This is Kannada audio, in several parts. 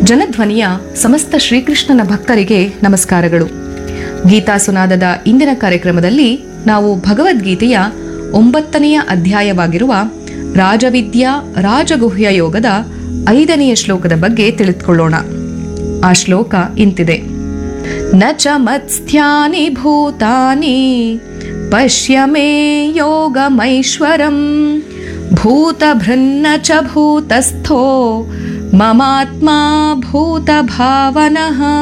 ಜನಧ್ವನಿಯ ಸಮಸ್ತ ಶ್ರೀಕೃಷ್ಣನ ಭಕ್ತರಿಗೆ ನಮಸ್ಕಾರಗಳು ಗೀತಾ ಸುನಾದದ ಇಂದಿನ ಕಾರ್ಯಕ್ರಮದಲ್ಲಿ ನಾವು ಭಗವದ್ಗೀತೆಯ ಒಂಬತ್ತನೆಯ ಅಧ್ಯಾಯವಾಗಿರುವ ರಾಜವಿದ್ಯಾ ರಾಜಗುಹ್ಯ ಯೋಗದ ಐದನೆಯ ಶ್ಲೋಕದ ಬಗ್ಗೆ ತಿಳಿದುಕೊಳ್ಳೋಣ ಆ ಶ್ಲೋಕ ಇಂತಿದೆ ನ ಚ ಮತ್ಸ್ಥ್ಯಾನಿ ಭೂತಾನಿ ಪಶ್ಯ ಮೇ ಯೋಗಮೈಶ್ವರಂ ಭೂತಭೃನ್ನ ಚ ಭೂತಸ್ಥೋ ಮಮಾತ್ಮ ಭೂತಭಾವನಃ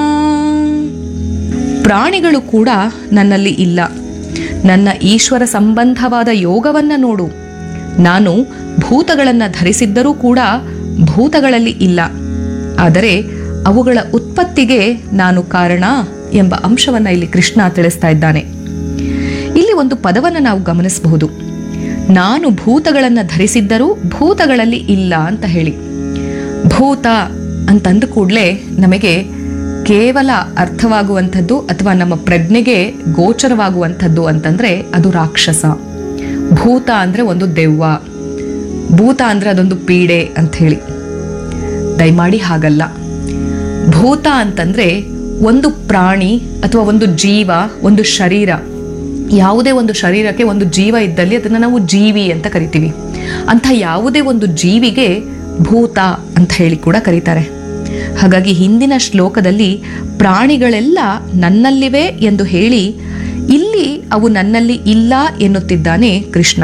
ಪ್ರಾಣಿಗಳು ಕೂಡ ನನ್ನಲ್ಲಿ ಇಲ್ಲ ನನ್ನ ಈಶ್ವರ ಸಂಬಂಧವಾದ ಯೋಗವನ್ನ ನೋಡು ನಾನು ಭೂತಗಳನ್ನು ಧರಿಸಿದ್ದರೂ ಕೂಡ ಭೂತಗಳಲ್ಲಿ ಇಲ್ಲ ಆದರೆ ಅವುಗಳ ಉತ್ಪತ್ತಿಗೆ ನಾನು ಕಾರಣ ಎಂಬ ಅಂಶವನ್ನ ಇಲ್ಲಿ ಕೃಷ್ಣ ತಿಳಿಸ್ತಾ ಇದ್ದಾನೆ ಇಲ್ಲಿ ಒಂದು ಪದವನ್ನು ನಾವು ಗಮನಿಸಬಹುದು ನಾನು ಭೂತಗಳನ್ನು ಧರಿಸಿದ್ದರೂ ಭೂತಗಳಲ್ಲಿ ಇಲ್ಲ ಅಂತ ಹೇಳಿ ಭೂತ ಅಂತಂದ ಕೂಡಲೇ ನಮಗೆ ಕೇವಲ ಅರ್ಥವಾಗುವಂಥದ್ದು ಅಥವಾ ನಮ್ಮ ಪ್ರಜ್ಞೆಗೆ ಗೋಚರವಾಗುವಂಥದ್ದು ಅಂತಂದ್ರೆ ಅದು ರಾಕ್ಷಸ ಭೂತ ಅಂದ್ರೆ ಒಂದು ದೆವ್ವ ಭೂತ ಅಂದ್ರೆ ಅದೊಂದು ಪೀಡೆ ಅಂತ ಹೇಳಿ ದಯಮಾಡಿ ಹಾಗಲ್ಲ ಭೂತ ಅಂತಂದ್ರೆ ಒಂದು ಪ್ರಾಣಿ ಅಥವಾ ಒಂದು ಜೀವ ಒಂದು ಶರೀರ ಯಾವುದೇ ಒಂದು ಶರೀರಕ್ಕೆ ಒಂದು ಜೀವ ಇದ್ದಲ್ಲಿ ಅದನ್ನು ನಾವು ಜೀವಿ ಅಂತ ಕರಿತೀವಿ ಅಂಥ ಯಾವುದೇ ಒಂದು ಜೀವಿಗೆ ಭೂತ ಅಂತ ಹೇಳಿ ಕೂಡ ಕರೀತಾರೆ ಹಾಗಾಗಿ ಹಿಂದಿನ ಶ್ಲೋಕದಲ್ಲಿ ಪ್ರಾಣಿಗಳೆಲ್ಲ ನನ್ನಲ್ಲಿವೆ ಎಂದು ಹೇಳಿ ಇಲ್ಲಿ ಅವು ನನ್ನಲ್ಲಿ ಇಲ್ಲ ಎನ್ನುತ್ತಿದ್ದಾನೆ ಕೃಷ್ಣ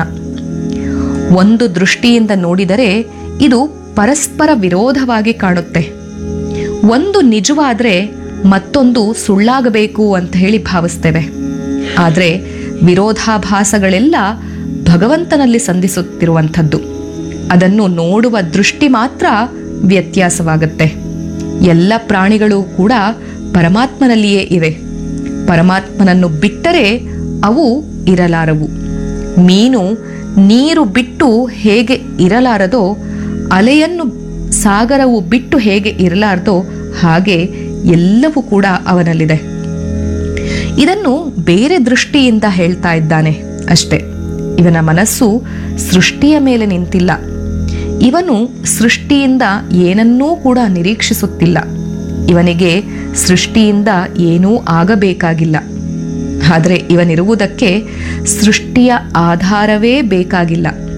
ಒಂದು ದೃಷ್ಟಿಯಿಂದ ನೋಡಿದರೆ ಇದು ಪರಸ್ಪರ ವಿರೋಧವಾಗಿ ಕಾಣುತ್ತೆ ಒಂದು ನಿಜವಾದ್ರೆ ಮತ್ತೊಂದು ಸುಳ್ಳಾಗಬೇಕು ಅಂತ ಹೇಳಿ ಭಾವಿಸ್ತೇವೆ ಆದರೆ ವಿರೋಧಾಭಾಸಗಳೆಲ್ಲ ಭಗವಂತನಲ್ಲಿ ಸಂಧಿಸುತ್ತಿರುವಂಥದ್ದು ಅದನ್ನು ನೋಡುವ ದೃಷ್ಟಿ ಮಾತ್ರ ವ್ಯತ್ಯಾಸವಾಗುತ್ತೆ ಎಲ್ಲ ಪ್ರಾಣಿಗಳು ಕೂಡ ಪರಮಾತ್ಮನಲ್ಲಿಯೇ ಇವೆ ಪರಮಾತ್ಮನನ್ನು ಬಿಟ್ಟರೆ ಅವು ಇರಲಾರವು ಮೀನು ನೀರು ಬಿಟ್ಟು ಹೇಗೆ ಇರಲಾರದೋ ಅಲೆಯನ್ನು ಸಾಗರವು ಬಿಟ್ಟು ಹೇಗೆ ಇರಲಾರದೋ ಹಾಗೆ ಎಲ್ಲವೂ ಕೂಡ ಅವನಲ್ಲಿದೆ ಇದನ್ನು ಬೇರೆ ದೃಷ್ಟಿಯಿಂದ ಹೇಳ್ತಾ ಇದ್ದಾನೆ ಅಷ್ಟೆ ಇವನ ಮನಸ್ಸು ಸೃಷ್ಟಿಯ ಮೇಲೆ ನಿಂತಿಲ್ಲ ಇವನು ಸೃಷ್ಟಿಯಿಂದ ಏನನ್ನೂ ಕೂಡ ನಿರೀಕ್ಷಿಸುತ್ತಿಲ್ಲ ಇವನಿಗೆ ಸೃಷ್ಟಿಯಿಂದ ಏನೂ ಆಗಬೇಕಾಗಿಲ್ಲ ಆದರೆ ಇವನಿರುವುದಕ್ಕೆ ಸೃಷ್ಟಿಯ ಆಧಾರವೇ ಬೇಕಾಗಿಲ್ಲ